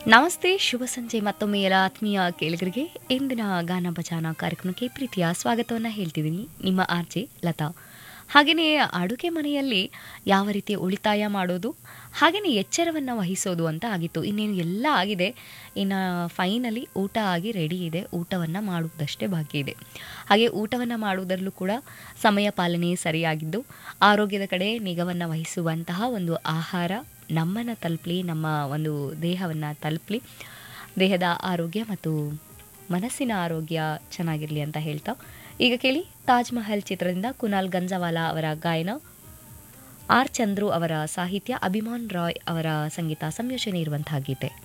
ನಮಸ್ತೆ ಶುಭ ಸಂಜೆ ಮತ್ತೊಮ್ಮೆ ಎಲ್ಲ ಆತ್ಮೀಯ ಕೇಳಿಗರಿಗೆ ಇಂದಿನ ಗಾನ ಭಜಾನ ಕಾರ್ಯಕ್ರಮಕ್ಕೆ ಪ್ರೀತಿಯ ಸ್ವಾಗತವನ್ನು ಹೇಳ್ತಿದ್ದೀನಿ ನಿಮ್ಮ ಆರ್ಜೆ ಲತಾ ಹಾಗೆಯೇ ಅಡುಗೆ ಮನೆಯಲ್ಲಿ ಯಾವ ರೀತಿ ಉಳಿತಾಯ ಮಾಡೋದು ಹಾಗೆಯೇ ಎಚ್ಚರವನ್ನು ವಹಿಸೋದು ಅಂತ ಆಗಿತ್ತು ಇನ್ನೇನು ಎಲ್ಲ ಆಗಿದೆ ಇನ್ನು ಫೈನಲಿ ಊಟ ಆಗಿ ರೆಡಿ ಇದೆ ಊಟವನ್ನು ಮಾಡುವುದಷ್ಟೇ ಬಾಕಿ ಇದೆ ಹಾಗೆ ಊಟವನ್ನು ಮಾಡುವುದರಲ್ಲೂ ಕೂಡ ಸಮಯ ಪಾಲನೆ ಸರಿಯಾಗಿದ್ದು ಆರೋಗ್ಯದ ಕಡೆ ನಿಗವನ್ನು ವಹಿಸುವಂತಹ ಒಂದು ಆಹಾರ ನಮ್ಮನ್ನು ತಲುಪಲಿ ನಮ್ಮ ಒಂದು ದೇಹವನ್ನು ತಲುಪಲಿ ದೇಹದ ಆರೋಗ್ಯ ಮತ್ತು ಮನಸ್ಸಿನ ಆರೋಗ್ಯ ಚೆನ್ನಾಗಿರಲಿ ಅಂತ ಹೇಳ್ತಾ ಈಗ ಕೇಳಿ ತಾಜ್ ಮಹಲ್ ಚಿತ್ರದಿಂದ ಕುನಾಲ್ ಗಂಜವಾಲಾ ಅವರ ಗಾಯನ ಆರ್ ಚಂದ್ರು ಅವರ ಸಾಹಿತ್ಯ ಅಭಿಮಾನ್ ರಾಯ್ ಅವರ ಸಂಗೀತ ಸಂಯೋಜನೆ ಇರುವಂತಹ ಗೀತೆ